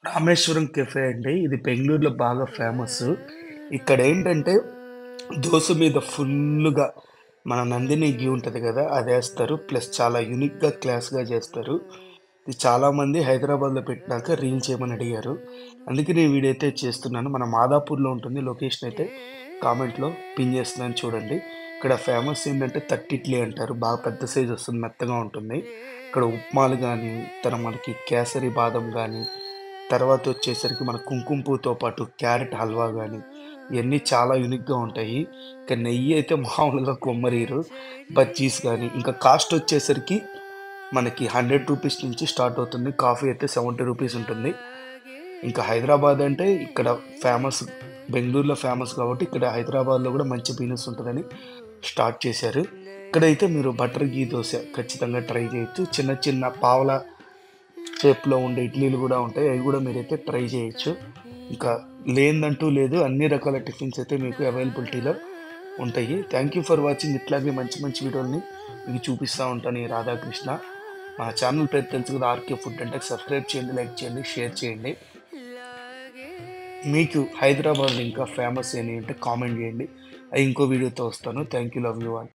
Rameswaram cafe అండి. ఇది బెంగుళూరులో బాగా ఫేమస్. ఇక్కడేంటంటే దోస మీద ఫుల్లుగా మన నందిని ఘీ ఉంటది గదా! అదేస్తారు. ప్లస్ చాలా యూనిక్‌గా, క్లాస్‌గా జేస్తారు. ఇది చాలామంది హైదరాబాద్‌లో పెట్టినాక రీల్ చేయమని అడిగారు. అందుకే నేను వీడియో అయితే చేస్తున్నాను. మన మాదాపూర్‌లో ఉంటుంది. లొకేషన్ అయితే కామెంట్‌లో పిన్ చేస్తున్నాను చూడండి. ఇక్కడ ఫేమస్ ఏంటంటే తట్టి ఇడ్లీ అంటారు. బాగా పెద్ద సైజ్ వస్తుంది. మెత్తగా ఉంటుంది. ఇక్కడ ఉప్మాలు గానీ, తర్వాత మనకి కేసరి బాదం గానీ, తర్వాత వచ్చేసరికి మన కుంకుమ పువ్వుతో పాటు క్యారెట్ హల్వా గానీ, ఇయన్నీ చాలా యూనిక్‌గా ఉంటాయి. ఇక నెయ్యి అయితే మామూలుగా కొమ్మరీయరు. బజ్జీస్ గానీ, ఇంకా కాస్ట్ వచ్చేసరికి మనకి రూ. 100 నుంచి స్టార్ట్ అవుతుంది. కాఫీ అయితే రూ. 70 ఉంటుంది. ఇంకా హైదరాబాద్ అంటే ఇక్కడ ఫేమస్. బెంగుళూరులో ఫేమస్ కాబట్టి ఇక్కడ హైదరాబాద్‌లో గూడా మంచి బిజినెస్ ఉంటదని స్టార్ట్ చేశారు. ఇక్కడైతే మీరు బటర్ ఘీ దోస ఖచ్చితంగా ట్రై చేయొచ్చు. చిన్న చిన్న పావలా షేప్‌లో ఉండే ఇడ్లీలు గూడా ఉంటాయి. అవి గూడా మీరైతే ట్రై చేయొచ్చు. ఇంకా లేనిదంటూ లేదు. అన్ని రకాల టిఫిన్స్ అయితే మీకు అవైలబిలిటీలో ఉంటాయి. Thank you for watching. ఇట్లాగే మంచి మంచి వీడియోలని మీకు చూపిస్తా ఉంటాను ఈ రాధాకృష్ణ. మన ఛానల్ పేరు తెలుసు కదా! ఆర్‌కే ఫుడ్ అంటే సబ్స్క్రైబ్ చేయండి, లైక్ చేయండి, షేర్ చేయండి. మీకు హైదరాబాద్‌లో ఇంకా ఫేమస్ అయినయి ఉంటే కామెంట్ చేయండి. అయి ఇంకో వీడియోతో వస్తాను. Thank you. Love you all.